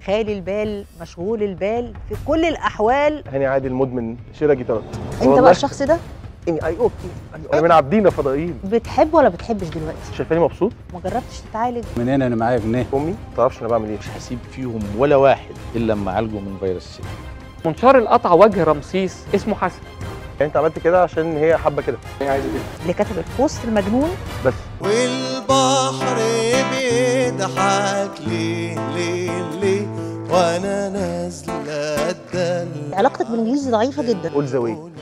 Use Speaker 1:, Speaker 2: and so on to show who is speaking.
Speaker 1: خالي البال مشغول البال في كل الاحوال
Speaker 2: هاني عادل مدمن شراء جيتارات
Speaker 1: انت
Speaker 2: والله.
Speaker 1: بقى الشخص ده
Speaker 2: يعني اي اوكي انا من عابدين فضائيين
Speaker 1: بتحب ولا بتحبش دلوقتي
Speaker 2: شايفاني مبسوط
Speaker 1: ما جربتش تتعالج
Speaker 3: من هنا انا معايا جنيه
Speaker 2: امي ما تعرفش انا بعمل ايه
Speaker 4: مش هسيب فيهم ولا واحد الا لما اعالجه من فيروس سي
Speaker 5: منشار القطع وجه رمسيس اسمه حسن
Speaker 2: يعني انت عملت كده عشان هي حابه كده هي عايزه كده
Speaker 1: اللي كاتب البوست المجنون
Speaker 2: بس
Speaker 6: والبحر بيضحك ليه ليه ليه وانا نازله الدل
Speaker 1: علاقتك بالانجليزي ضعيفه جدا
Speaker 2: اول ذا واي